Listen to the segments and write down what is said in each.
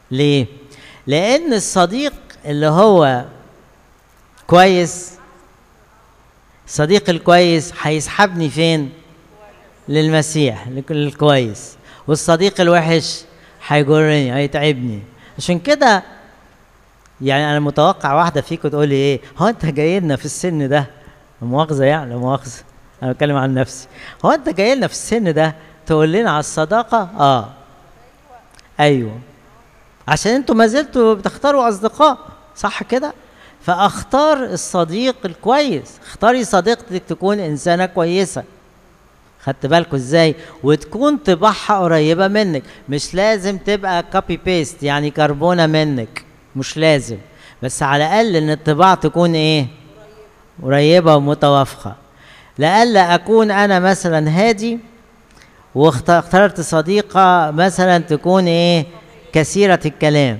ليه لان الصديق اللي هو كويس الصديق الكويس هيسحبني فين للمسيح للكويس والصديق الوحش هيجرني هيتعبني عشان كده يعني انا متوقع واحده فيكم تقول لي ايه هو انت جاي لنا في السن ده مؤاخذه يعني لا مؤاخذه انا بتكلم عن نفسي هو انت جاي لنا في السن ده تقول لنا على الصداقه اه ايوه عشان انتوا ما زلتوا بتختاروا اصدقاء صح كده فاختار الصديق الكويس اختاري صديقتك تكون انسانه كويسه خدت بالكوا ازاي وتكون طباعها قريبه منك مش لازم تبقى كوبي بيست يعني كربونه منك مش لازم بس على الاقل ان الطباع تكون ايه قريبه ومتوافقه لئلا اكون انا مثلا هادي واخترت صديقه مثلا تكون ايه كثيره الكلام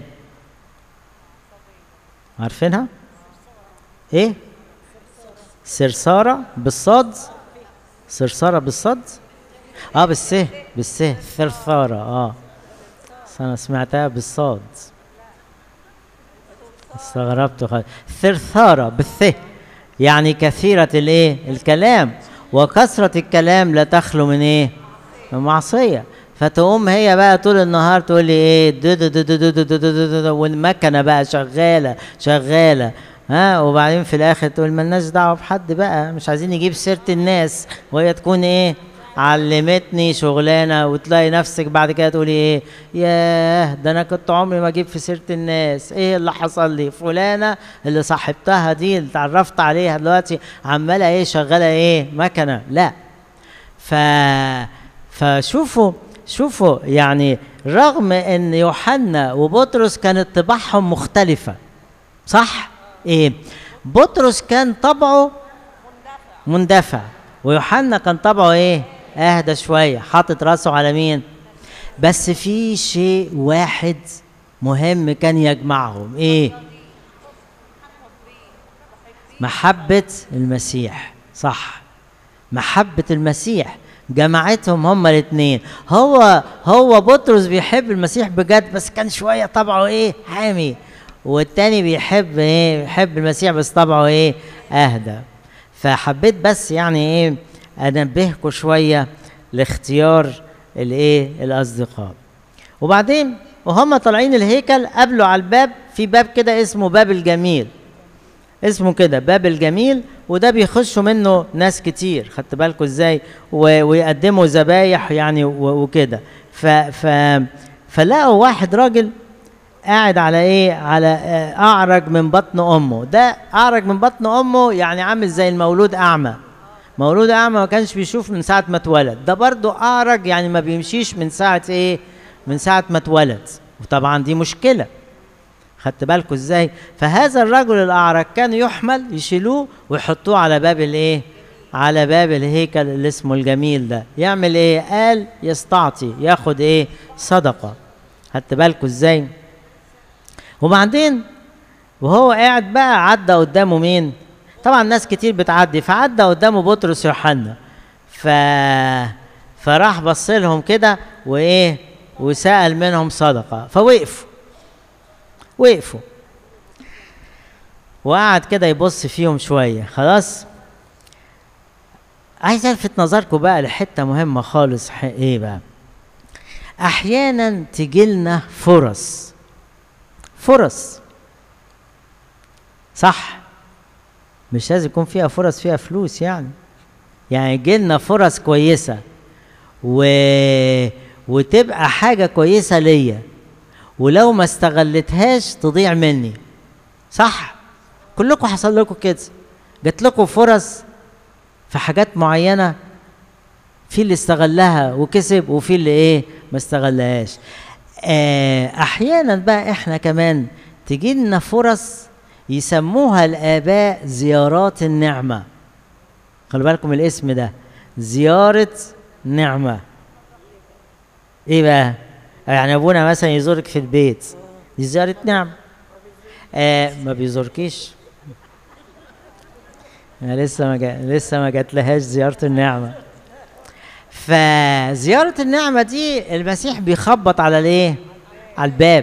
عارفينها ايه سرساره بالصاد سرساره بالصاد اه بالسه بالسه ثرثاره اه بس انا سمعتها بالصاد استغربت خالص ثرثاره بالث يعني كثيره الايه الكلام وكثره الكلام لا تخلو من ايه من معصيه فتقوم هي بقى طول النهار تقول لي ايه دو دو دو دو دو دو دو دو دو دو والمكنه بقى شغاله شغاله ها وبعدين في الاخر تقول ملناش دعوه بحد بقى مش عايزين نجيب سيره الناس وهي تكون ايه علمتني شغلانه وتلاقي نفسك بعد كده تقولي ايه ياه ده انا كنت عمري ما اجيب في سيره الناس ايه اللي حصل لي فلانه اللي صاحبتها دي اللي اتعرفت عليها دلوقتي عماله ايه شغاله ايه مكنه لا ف فشوفوا شوفوا يعني رغم ان يوحنا وبطرس كانت طباعهم مختلفه صح ايه بطرس كان طبعه مندفع ويوحنا كان طبعه ايه اهدى شويه حاطط راسه على مين بس في شيء واحد مهم كان يجمعهم ايه محبه المسيح صح محبه المسيح جمعتهم هما الاثنين هو هو بطرس بيحب المسيح بجد بس كان شويه طبعه ايه حامي والتاني بيحب ايه بيحب المسيح بس طبعه ايه اهدى فحبيت بس يعني ايه انبهكم شويه لاختيار الايه الاصدقاء وبعدين وهم طالعين الهيكل قابلوا على الباب في باب كده اسمه باب الجميل اسمه كده باب الجميل وده بيخشوا منه ناس كتير خدت بالكم ازاي ويقدموا ذبايح يعني وكده ف ف فلقوا واحد راجل قاعد على ايه على اعرج من بطن امه ده اعرج من بطن امه يعني عامل زي المولود اعمى مولود اعمى ما كانش بيشوف من ساعه ما اتولد ده برضو اعرج يعني ما بيمشيش من ساعه ايه من ساعه ما اتولد وطبعا دي مشكله خدت بالكم ازاي فهذا الرجل الاعرج كان يحمل يشيلوه ويحطوه على باب الايه على باب الهيكل اللي اسمه الجميل ده يعمل ايه قال يستعطي ياخد ايه صدقه خدت بالكم ازاي وبعدين وهو قاعد بقى عدى قدامه مين طبعا ناس كتير بتعدي فعدى قدامه بطرس يوحنا ف فراح بص لهم كده وايه وسال منهم صدقه فوقفوا وقفوا وقعد كده يبص فيهم شويه خلاص عايز الفت نظركم بقى لحته مهمه خالص ايه بقى احيانا تجيلنا فرص فرص صح مش لازم يكون فيها فرص فيها فلوس يعني يعني جيلنا فرص كويسة و... وتبقى حاجة كويسة ليا ولو ما استغلتهاش تضيع مني صح كلكم حصل لكم كده جات لكم فرص في حاجات معينة في اللي استغلها وكسب وفي اللي ايه ما استغلهاش آه احيانا بقى احنا كمان تجي لنا فرص يسموها الاباء زيارات النعمه خلوا بالكم الاسم ده زياره نعمه ايه بقى يعني ابونا مثلا يزورك في البيت دي زياره نعمه آه ما بيزوركيش أنا لسه ما جا... لسه ما جات لهاش زياره النعمه فزياره النعمه دي المسيح بيخبط على الايه على الباب